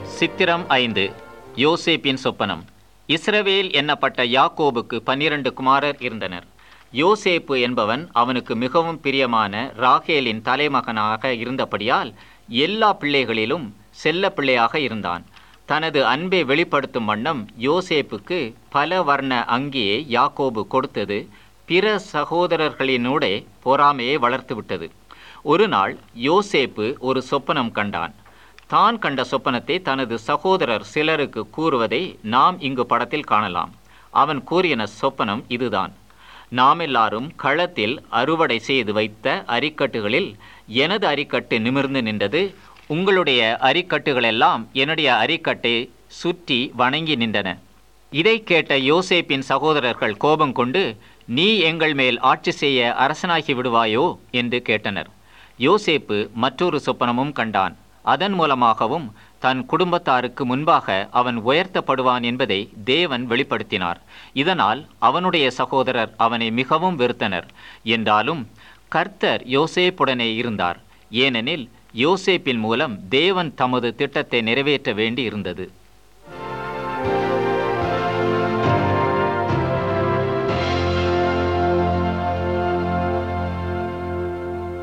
சித்திரம் ஐந்து யோசேப்பின் சொப்பனம் இஸ்ரவேல் என்னப்பட்ட யாக்கோபுக்கு பன்னிரண்டு குமாரர் இருந்தனர் யோசேப்பு என்பவன் அவனுக்கு மிகவும் பிரியமான ராகேலின் தலைமகனாக இருந்தபடியால் எல்லா பிள்ளைகளிலும் செல்ல பிள்ளையாக இருந்தான் தனது அன்பை வெளிப்படுத்தும் வண்ணம் யோசேப்புக்கு பல வர்ண அங்கியை யாக்கோபு கொடுத்தது பிற சகோதரர்களினூடே பொறாமையை வளர்த்துவிட்டது ஒரு நாள் யோசேப்பு ஒரு சொப்பனம் கண்டான் தான் கண்ட சொப்பனத்தை தனது சகோதரர் சிலருக்கு கூறுவதை நாம் இங்கு படத்தில் காணலாம் அவன் கூறின சொப்பனம் இதுதான் நாம் எல்லாரும் களத்தில் அறுவடை செய்து வைத்த அரிக்கட்டுகளில் எனது அரிக்கட்டு நிமிர்ந்து நின்றது உங்களுடைய அரிக்கட்டுகளெல்லாம் என்னுடைய அரிக்கட்டை சுற்றி வணங்கி நின்றன இதை கேட்ட யோசேப்பின் சகோதரர்கள் கோபம் கொண்டு நீ எங்கள் மேல் ஆட்சி செய்ய அரசனாகி விடுவாயோ என்று கேட்டனர் யோசேப்பு மற்றொரு சொப்பனமும் கண்டான் அதன் மூலமாகவும் தன் குடும்பத்தாருக்கு முன்பாக அவன் உயர்த்தப்படுவான் என்பதை தேவன் வெளிப்படுத்தினார் இதனால் அவனுடைய சகோதரர் அவனை மிகவும் வெறுத்தனர் என்றாலும் கர்த்தர் யோசேப்புடனே இருந்தார் ஏனெனில் யோசேப்பின் மூலம் தேவன் தமது திட்டத்தை நிறைவேற்ற வேண்டி இருந்தது